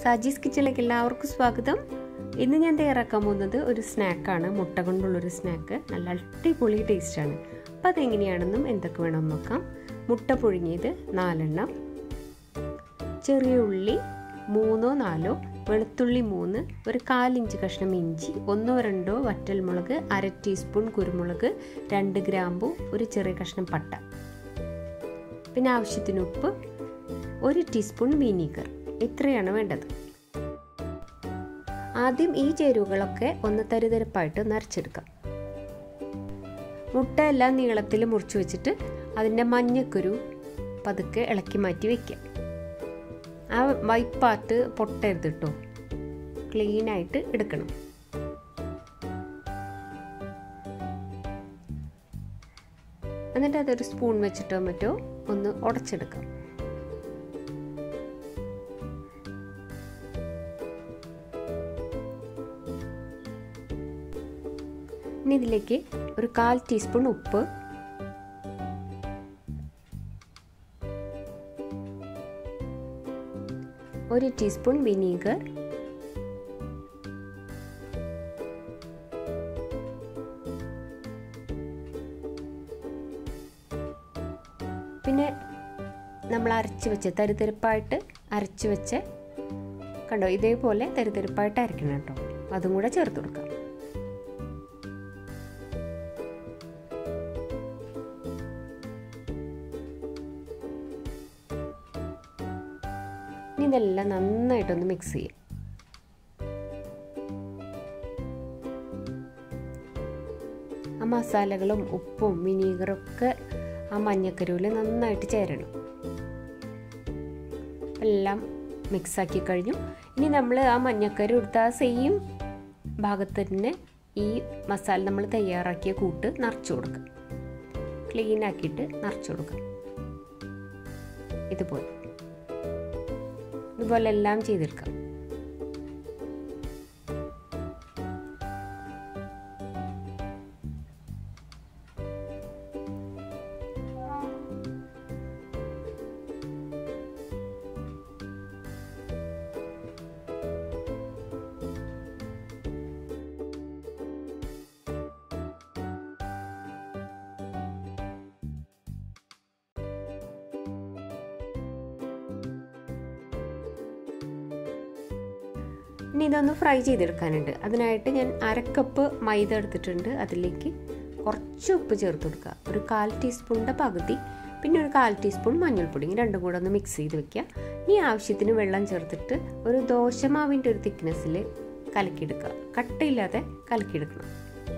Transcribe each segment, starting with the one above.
സാജീസ് കിച്ചണിലേക്ക് എല്ലാവർക്കും സ്വാഗതം ഇന്ന് ഞാൻ തയ്യാറാക്കാൻ പോകുന്നത് ഒരു സ്നാക്കാണ് മുട്ട കൊണ്ടുള്ളൊരു സ്നാക്ക് നല്ല അടിപൊളി ടേസ്റ്റാണ് അപ്പോൾ അതെങ്ങനെയാണെന്നും എന്തൊക്കെ വേണമെന്ന് നോക്കാം മുട്ട പുഴുങ്ങിയത് നാലെണ്ണം ചെറിയ ഉള്ളി മൂന്നോ നാലോ വെളുത്തുള്ളി മൂന്ന് ഒരു കാലിഞ്ച് കഷ്ണം ഇഞ്ചി ഒന്നോ രണ്ടോ വറ്റൽമുളക് അര ടീസ്പൂൺ കുരുമുളക് രണ്ട് ഗ്രാമ്പു ഒരു ചെറിയ കഷ്ണം പട്ട പിന്നെ ആവശ്യത്തിന് ഉപ്പ് ഒരു ടീസ്പൂൺ വിനീഗർ ഇത്രയാണ് വേണ്ടത് ആദ്യം ഈ ചേരുവകളൊക്കെ ഒന്ന് തരിതരപ്പായിട്ട് നരച്ചെടുക്കാം മുട്ട എല്ലാം നീളത്തിൽ മുറിച്ച് വെച്ചിട്ട് അതിൻ്റെ മഞ്ഞക്കുരു പതുക്കെ ഇളക്കി മാറ്റി വയ്ക്കാം ആ വൈറ്റ് പാർട്ട് പൊട്ടരുത് കേട്ടോ ക്ലീനായിട്ട് എടുക്കണം എന്നിട്ട് അതൊരു സ്പൂൺ വെച്ചിട്ടോ മറ്റോ ഒന്ന് ഉടച്ചെടുക്കാം ഇനി ഇതിലേക്ക് ഒരു കാൽ ടീസ്പൂൺ ഉപ്പ് ഒരു ടീസ്പൂൺ വിനീഗർ പിന്നെ നമ്മൾ അരച്ച് വെച്ച് തരിതരിപ്പായിട്ട് അരച്ച് വെച്ച് കണ്ടോ ഇതേപോലെ തരിതരിപ്പായിട്ട് അരക്കണം കേട്ടോ അതും കൂടെ ചേർത്ത് കൊടുക്കാം ഇനി ഇതെല്ലാം നന്നായിട്ടൊന്ന് മിക്സ് ചെയ്യും ആ മസാലകളും ഉപ്പും വിനീഗറും ഒക്കെ ആ മഞ്ഞക്കരുവിൽ നന്നായിട്ട് ചേരണം എല്ലാം മിക്സാക്കി കഴിഞ്ഞു ഇനി നമ്മൾ ആ മഞ്ഞക്കരു എടുത്ത ആ സെയിം ഭാഗത്ത് തന്നെ ഈ മസാല നമ്മൾ തയ്യാറാക്കിയ കൂട്ട് നിറച്ചു കൊടുക്കുക ക്ലീൻ ആക്കിയിട്ട് നിറച്ചു കൊടുക്കുക ഇതുപോലെ ഇതുപോലെ എല്ലാം ചെയ്തെടുക്കാം ഇനി ഇതൊന്ന് ഫ്രൈ ചെയ്തെടുക്കാനുണ്ട് അതിനായിട്ട് ഞാൻ അരക്കപ്പ് മൈദ എടുത്തിട്ടുണ്ട് അതിലേക്ക് കുറച്ച് ഉപ്പ് ചേർത്ത് കൊടുക്കുക ഒരു കാൽ ടീസ്പൂണിൻ്റെ പകുതി പിന്നെ ഒരു കാൽ ടീസ്പൂൺ മഞ്ഞൾപ്പൊടി രണ്ടും കൂടെ ഒന്ന് മിക്സ് ചെയ്ത് വെക്കുക ഇനി ആവശ്യത്തിന് വെള്ളം ചേർത്തിട്ട് ഒരു ദോശമാവിൻ്റെ ഒരു തിക്നെസ്സിൽ കലക്കിയെടുക്കുക കട്ടയില്ലാതെ കലക്കിയെടുക്കണം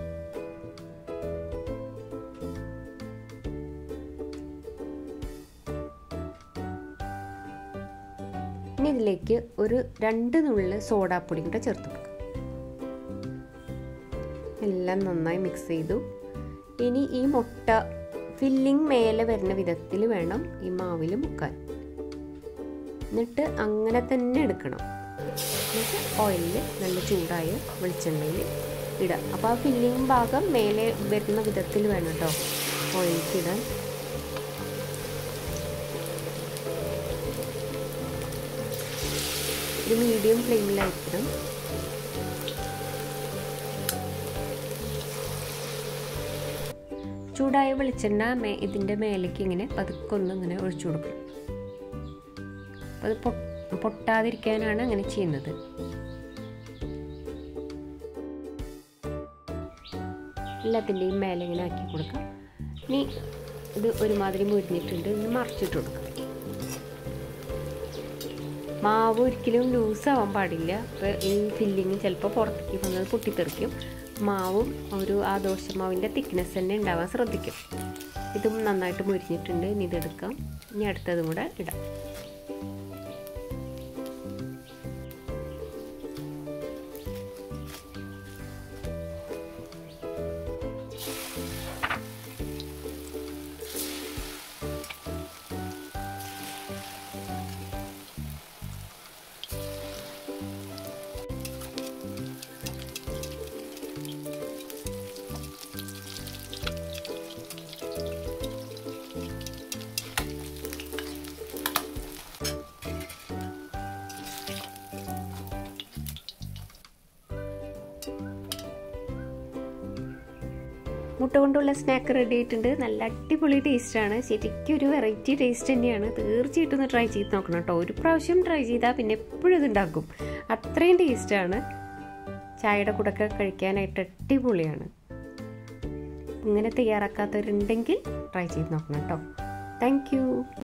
ഇനി ഇതിലേക്ക് ഒരു രണ്ട് നുള്ളിൽ സോഡാപ്പൊടി കൂടെ ചേർത്ത് കൊടുക്കുക എല്ലാം നന്നായി മിക്സ് ചെയ്തു ഇനി ഈ മുട്ട ഫില്ലിംഗ് മേലെ വരുന്ന വിധത്തിൽ വേണം ഈ മാവിൽ മുക്കാൻ എന്നിട്ട് അങ്ങനെ തന്നെ എടുക്കണം എന്നിട്ട് ഓയിലിൽ നല്ല ചൂടായ വെളിച്ചെണ്ണയിൽ ഇടുക അപ്പോൾ ആ ഫില്ലിംഗ് ഭാഗം മേലെ വരുന്ന വിധത്തിൽ വേണം കേട്ടോ ഓയിലേക്ക് ഇടാൻ ഇത് മീഡിയം ഫ്ലെയിമിലായിരിക്കണം ചൂടായ വെളിച്ചെണ്ണ മേ ഇതിൻ്റെ മേലേക്ക് ഇങ്ങനെ പതുക്കൊന്ന് ഇങ്ങനെ ഒഴിച്ചു കൊടുക്കണം അത് പൊട്ടാതിരിക്കാനാണ് അങ്ങനെ ചെയ്യുന്നത് എല്ലാത്തിൻ്റെയും മേലെ ഇങ്ങനെ ആക്കി കൊടുക്കാം ഇനി ഇത് ഒരുമാതിരി മുരിഞ്ഞിട്ടുണ്ട് ഇനി മറിച്ചിട്ട് കൊടുക്കാം മാവ് ഒരിക്കലും ലൂസ് ആവാൻ പാടില്ല അപ്പോൾ ഈ ഫില്ലിങ് ചിലപ്പോൾ പുറത്തേക്ക് വന്നത് പൊട്ടിത്തെറിക്കും മാവും ഒരു ആ ദോശമാവിൻ്റെ തിക്നെസ് തന്നെ ഉണ്ടാവാൻ ശ്രദ്ധിക്കും ഇതും നന്നായിട്ട് മുരിഞ്ഞിട്ടുണ്ട് ഇനി ഇതെടുക്കാം ഇനി അടുത്തതും കൂടെ ഇടാം മുട്ട കൊണ്ടുള്ള സ്നാക്ക് റെഡി ആയിട്ടുണ്ട് നല്ല അടിപൊളി ടേസ്റ്റാണ് ശരിക്കും ഒരു വെറൈറ്റി ടേസ്റ്റ് തന്നെയാണ് തീർച്ചയായിട്ടും ഒന്ന് ട്രൈ ചെയ്ത് നോക്കണം കേട്ടോ ഒരു പ്രാവശ്യം ട്രൈ ചെയ്താൽ പിന്നെ എപ്പോഴും ഇത് ഉണ്ടാക്കും അത്രയും ടേസ്റ്റാണ് ചായയുടെ കൂടെ ഒക്കെ കഴിക്കാനായിട്ട് അടിപൊളിയാണ് ഇങ്ങനെ തയ്യാറാക്കാത്തവരുണ്ടെങ്കിൽ ട്രൈ ചെയ്ത് നോക്കണം കേട്ടോ താങ്ക്